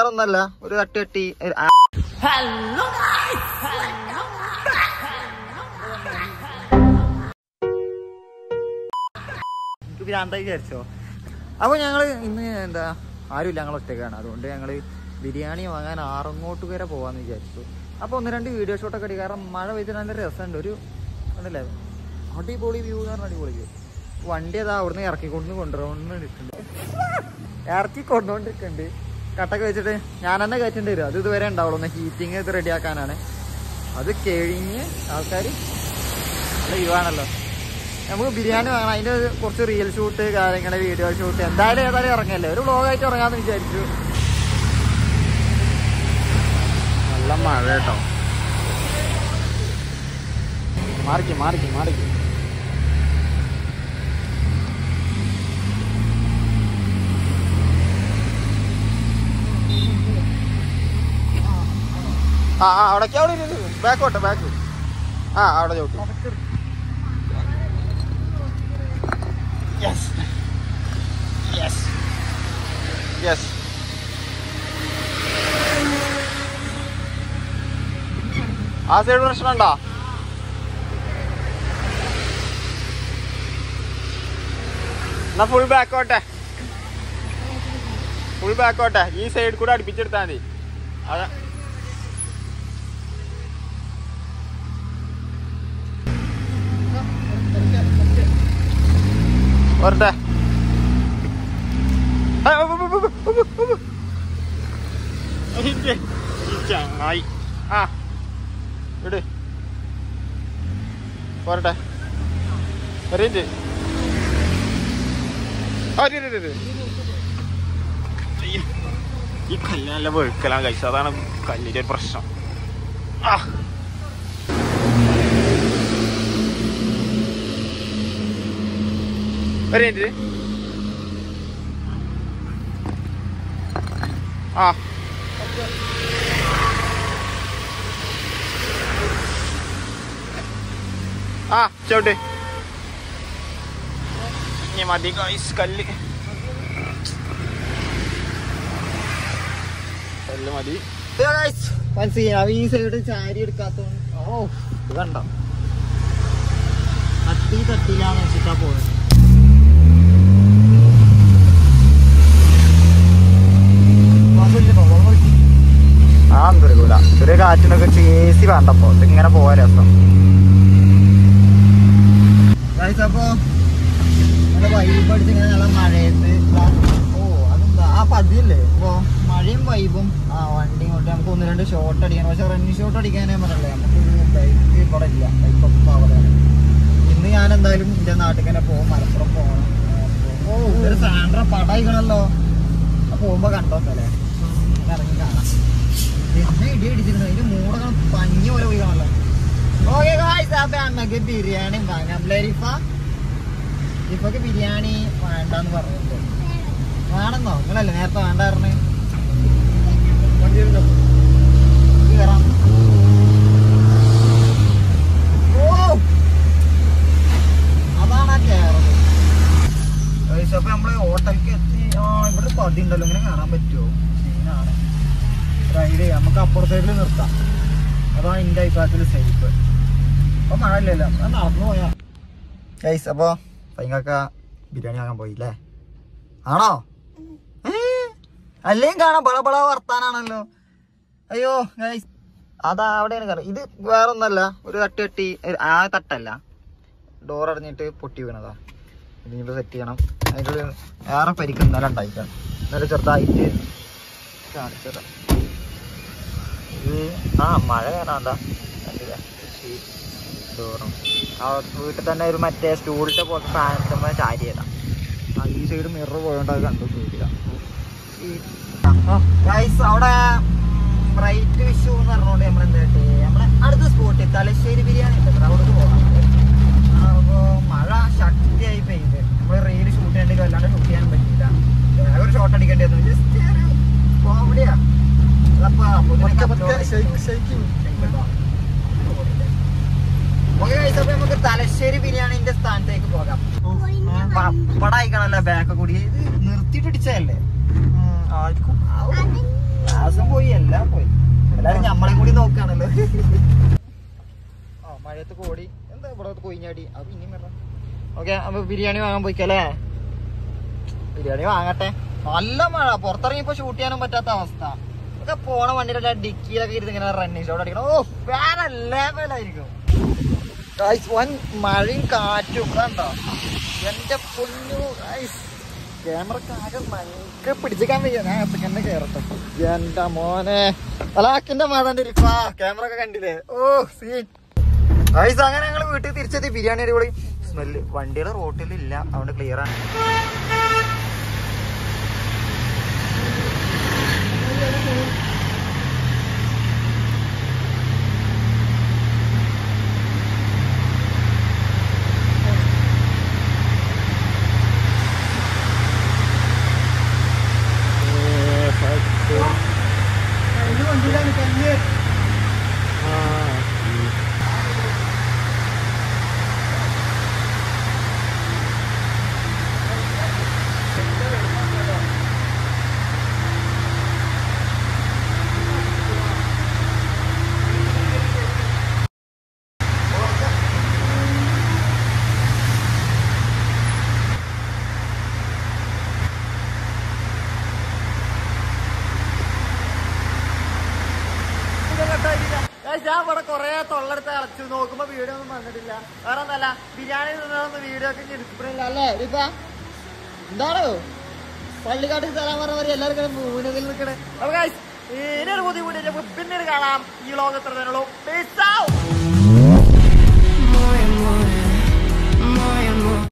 വേറൊന്നല്ല ഒരു തട്ടി തട്ടി ഒരു ആ- എനിക്ക് ഭ്രാന്തായി വിചാരിച്ചോ അപ്പൊ ഞങ്ങള് ഇന്ന് എന്താ ആരുമില്ല ഞങ്ങൾ ഒറ്റക്കാണ് അതുകൊണ്ട് ഞങ്ങള് ബിരിയാണി വാങ്ങാൻ ആറങ്ങോട്ട് വരെ പോവാന്ന് വിചാരിച്ചു അപ്പൊ ഒന്ന് രണ്ട് വീഡിയോ ഷോട്ടൊക്കെ അടി കാരണം മഴ പെയ്തിട്ട് നല്ല രസമുണ്ട് ഒരു ഉണ്ടല്ലേ അടിപൊളി വ്യൂ എന്ന് പറഞ്ഞാൽ അടിപൊളി വ്യൂ വണ്ടി അതാ അവിടുന്ന് ഇറക്കിക്കൊണ്ട് കൊണ്ടുപോകുന്നുണ്ട് ഇറക്കി കൊണ്ടുകൊണ്ടിരിക്കുന്നുണ്ട് കട്ടൊക്കെ വെച്ചിട്ട് ഞാൻ തന്നെ കയറ്റേണ്ടി വരും അത് ഇതുവരെ ഉണ്ടാവുള്ളൂ ഒന്ന് ഹീറ്റിങ് ഇത് റെഡിയാക്കാനാണ് അത് കഴിഞ്ഞ് ആൾക്കാർ നല്ല വ്യൂ ആണല്ലോ നമുക്ക് ബിരിയാണി വാങ്ങണം അതിന്റെ ഒരു കുറച്ച് റീൽ ഷൂട്ട് കാര്യങ്ങള് വീഡിയോ ഷൂട്ട് എന്തായാലും ഏതായാലും ഇറങ്ങല്ലേ ഒരു വ്ളോഗായിട്ട് ഇറങ്ങാന്ന് വിചാരിച്ചു നല്ല മഴ കേട്ടോ മാറിക്ക് മാറിക്ക് മാറിക്ക് ആ ആ അവിടേക്ക് അവിടെ ബാക്കോട്ടെ ബാക്ക് ആ അവിടെ ചവിട്ടി Yes. Yes. Yes. ആ സൈഡ് പ്രശ്നമുണ്ടോ എന്നാ ഫുൾ ബാക്കോട്ടെ ഫുൾ ബാക്കോട്ടെ ഈ സൈഡ് കൂടെ അടുപ്പിച്ചെടുത്താൽ മതി അതെ വരട്ടെ ആ, ഉപ്പ്, ഉപ്പ്, ഉപ്പ്, ഉപ്പ്, ഉപ്പ്. ഇരിക്ക്. ഈ ചങ്ങായി ആ ഇട് പോരട്ടെ വരേറ്റ് ഈ കല്ല് നല്ല വെഴുക്കലാൻ കഴിച്ചു അതാണ് കല്ലിന്റെ ഒരു പ്രശ്നം ആ വരേറ്റ് ആ ആ ചവിട്ട് ഇനി മതി ഗൈസ് കല്ല് കല്ല് മതി ഈ സൈഡ് ചാരി എടുക്കാത്തോണ്ട് ഓ ഇത് കണ്ടോ തട്ടി തട്ടിയില്ലാന്ന് വെച്ചിട്ടാ പോകുന്നത് ആ എന്തൊരുകൂല ചെറിയ കാറ്റിനൊക്കെ എ സി വേണ്ടപ്പോ ഇതിങ്ങനെ പോവാ രസം അപ്പൊ നല്ല വൈബ് അടിച്ച് ഇങ്ങനെ നല്ല മഴയത്ത് ദാ, ഓ അതെന്താ ആ പതിയല്ലേ ഇപ്പൊ മഴയും വൈബും ആ വണ്ടി കൊണ്ട് നമുക്ക് ഒന്ന് രണ്ട് ഷോട്ട് അടിക്കണം പക്ഷെ റണ്ണിങ് ഷോട്ട് അടിക്കാനേ പറഞ്ഞല്ലേ നമുക്കൊരു ബൈക്ക് ഇവിടെ ഇല്ല ബൈക്കൊക്കെ അവിടെയാണ് ഇന്ന് ഞാൻ എന്തായാലും എന്റെ നാട്ടിൽ തന്നെ പോകും മലപ്പുറം പോകണം ഓ ഒരു സാൻഡ്ര പടയിക്കണല്ലോ ആ പോകുമ്പോ കണ്ടോക്കല്ലേ ഇറങ്ങി കാണാം പിന്നെ ഇടി അടിച്ചിരുന്നു അതിന് മൂടങ്ങൾ പഞ്ഞി പോലെ പോയി കാണല്ലോ ഓക്കെ ഗായ്സ് അപ്പൊ അമ്മക്ക് ബിരിയാണി വാങ്ങാം ലരിഫ ഇപ്പൊക്ക് ബിരിയാണി വേണ്ടെന്ന് പറഞ്ഞിട്ടുണ്ട് വേണമെന്നോ നിങ്ങളല്ലേ നേരത്തെ വേണ്ട പറഞ്ഞ് കേറാം ഓ അതാണ് ആ കേറത് ഗായ്സ് അപ്പൊ നമ്മള് ഹോട്ടലിലേക്ക് എത്തി ആ ഇവിടെ പതി ഉണ്ടല്ലോ ഇങ്ങനെ കാണാൻ പറ്റുമോ സീനാണ് റൈഡ് ചെയ്യാം നമുക്ക് അപ്പുറ സൈഡിൽ നിർത്താം അതാണ് എൻ്റെ അഭിപ്രായത്തിൽ സേഫ് അപ്പൊ മഴ ഇല്ലല്ലോ അത് നടന്നു പോയാ ഗൈസ് അപ്പൊ പൈങ്ങക്ക ബിരിയാണി വാങ്ങാൻ പോയില്ലേ ആണോ ഏ? അല്ലെങ്കിൽ കാണാം ബള ബള വർത്താനാണല്ലോ അയ്യോ ഗൈസ് അതാ അവിടെയാണ് കയറി ഇത് വേറൊന്നല്ല ഒരു തട്ട് തട്ടി ഒരു- ആ തട്ടല്ല ഡോർ അടഞ്ഞിട്ട് പൊട്ടി വീണതാ ഇനിയിപ്പോ സെറ്റ് ചെയ്യണം അതിൻ്റെ ഉള്ളിൽ വേറെ പരിക്ക് ഇന്നലെ ഉണ്ടായിക്കാം ഇന്നലെ ചെറുതായിട്ട് കാണിച്ചതാ ഇത് ആ മഴ കാണാണ്ട കണ്ടില്ലേ ഡോറും ആ വീട്ടിൽ തന്നെ ഒരു മറ്റേ സ്റ്റൂളിന്റെ പോലത്തെ സാധനത്തെ ചാരിയതാ ആ ഈ സൈഡ് മിറർ പോയോണ്ട് അത് കണ്ടു സൂര്യ ഗൈസ് അവിടെ ബ്രൈറ്റ് വിഷു എന്ന് പറഞ്ഞോണ്ട് നമ്മൾ എന്താ നമ്മളെ അടുത്ത സ്പോട്ടിൽ തലശ്ശേരി ബിരിയാണി ഉണ്ട് അവിടെ പോകാം അപ്പോ മഴ ശക്തിയായി പെയ്ത് നമ്മൾ റീല് ഷൂട്ട് ചെയ്യേണ്ടി വല്ലാണ്ട് ഷൂട്ട് ചെയ്യാൻ പറ്റില്ല വേറെ ഒരു ഷോട്ട് അടിക്കേണ്ടി വന്നു ജസ്റ്റ് ഒരു കോമഡിയാ അതപ്പോ ഓക്കെ ഗൈസ് അപ്പൊ നമുക്ക് തലശ്ശേരി ബിരിയാണിന്റെ സ്ഥാനത്തേക്ക് പോകാം പടായിക്കണല്ലോ ബാക്ക് കൂടി ഇത് നിർത്തിയിട്ട് ഇടിച്ചതല്ലേ ഉം, ആർക്കും ആവും. പൈസ പോയി എല്ലാം പോയി എല്ലാരും ഞമ്മളെ കൂടി നോക്കാണല്ലോ ആ മഴയത്ത് കോടി എന്താ ഇവിടെ കൊയിഞ്ഞാടി അത് പിന്നെയും വരണം ഓക്കെ അപ്പൊ ബിരിയാണി വാങ്ങാൻ പോയിക്കല്ലേ ബിരിയാണി വാങ്ങട്ടെ നല്ല മഴ പുറത്തിറങ്ങിയപ്പോ ഷൂട്ട് ചെയ്യാനും പറ്റാത്ത അവസ്ഥ ഒക്കെ പോണ വണ്ടിയുടെ ഡിക്കിയിലൊക്കെ ഇരുന്ന് ഇങ്ങനെ റണ്ണിങ് ഷോട്ട് അടിക്കണം ഓ വേറെ ലെവലായിരിക്കും Guys, വൻ മഴയും കാറ്റും കണ്ടോ എന്റെ പൊന്നു ക്യാമറക്ക് ആകെ നമുക്ക് പിടിച്ചിക്കാൻ വയ്യ ഞാൻ അകത്തേക്ക് തന്നെ കേറട്ടെ എന്റെ മോനെ അലാക്കിന്റെ മഴന്റെ ഇരിപ്പാ ക്യാമറ ഒക്കെ കണ്ടില്ലേ ഓ സീൻ ഗൈസ് അങ്ങനെ ഞങ്ങൾ വീട്ടിൽ തിരിച്ചെത്തി ബിരിയാണി അടിപൊളി സ്മെല്ല് വണ്ടിയുടെ റോട്ടിൽ ഇല്ല അതുകൊണ്ട് ക്ലിയർ ആണ് വണ്ടിയിലാണ് കല്ല് ഞാൻ ഇവിടെ കൊറേ തൊള്ളടുത്ത് അടച്ചു നോക്കുമ്പോ വീഡിയോ ഒന്നും വന്നിട്ടില്ല വേറെ ഒന്നല്ല ബിരിയാണി നിന്നൊന്നും വീഡിയോ ഒക്കെ എടുക്കണില്ല അല്ലേ ഇപ്പ എന്താണ് പള്ളിക്കാട്ടിൽ തരാൻ പറഞ്ഞവര് എല്ലാവർക്കും മൂന്നതിൽ നിൽക്കണേ അപ്പൊ guys, ഇനി ഒരു പുതിയ വീഡിയോ പിന്നീട് കാണാം ഈ ലോകത്തിൽ തന്നെയുള്ളൂ Peace out.